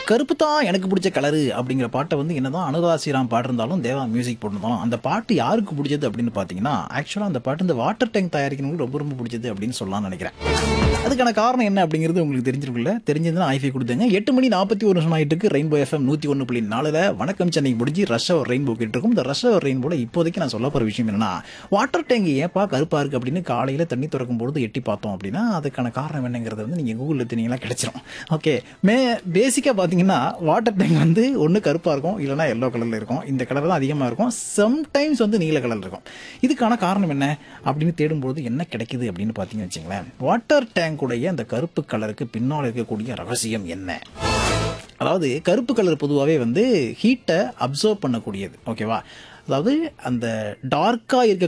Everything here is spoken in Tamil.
கருப்பு தான் எனக்கு பிடிச்ச கலரு அப்படிங்கிற பாட்டை வந்து என்னதான் அனுராதா ஸ்ரீராம் பாடிருந்தாலும் தேவா மியூசிக் போட்டிருந்தாலும் அந்த பாட்டு யாருக்கு பிடிச்சது அப்படின்னு பார்த்தீங்கன்னா ஆக்சுவலாக அந்த பாட்டு இந்த வாட்டர் டேங்க் தயாரிக்கிறவங்களுக்கு ரொம்ப ரொம்ப பிடிச்சது அப்படின்னு சொல்லலாம்னு நினைக்கிறேன் அதுக்கான காரணம் என்ன அப்படிங்கிறது உங்களுக்கு தெரிஞ்சிருக்குல்ல தெரிஞ்சதுன்னா ஐஃபை கொடுத்துங்க எட்டு மணி நாற்பத்தி ஒரு நிமிஷம் ஆயிட்டு இருக்கு ரெயின்போ எஃப்எம் நூற்றி ஒன்று புள்ளி நாலில் வணக்கம் சென்னை முடிஞ்சு ரஷ் அவர் ரெயின்போ கேட்டு இருக்கும் இந்த ரஷ் அவர் ரெயின்போல இப்போதைக்கு நான் சொல்ல போகிற விஷயம் என்னன்னா வாட்டர் டேங்க் ஏப்பா கருப்பா இருக்கு அப்படின்னு காலையில் தண்ணி திறக்கும் பொழுது எட்டி பார்த்தோம் அப்படின்னா அதுக்கான காரணம் என்னங்கிறது வந்து நீங்கள் கூகுளில் தினீங்களா கிடைச்சிரும் ஓகே மே பேசிக்காக பார்த்தீங்கன்னா வாட்டர் டேங்க் வந்து ஒன்று கருப்பாக இருக்கும் இல்லைனா எல்லோ கலரில் இருக்கும் இந்த கலர் தான் அதிகமாக இருக்கும் சம்டைம்ஸ் வந்து நீல கலர் இருக்கும் இதுக்கான காரணம் என்ன அப்படின்னு தேடும்போது என்ன கிடைக்குது அப்படின்னு பார்த்தீங்கன்னு வச்சுங்களேன் வாட்டர் டேங்குடைய அந்த கருப்பு கலருக்கு பின்னால் இருக்கக்கூடிய ரகசியம் என்ன அதாவது கருப்பு கலர் பொதுவாகவே வந்து ஹீட்டை அப்சர்வ் பண்ணக்கூடியது ஓகேவா அதாவது அந்த டார்க்காக இருக்க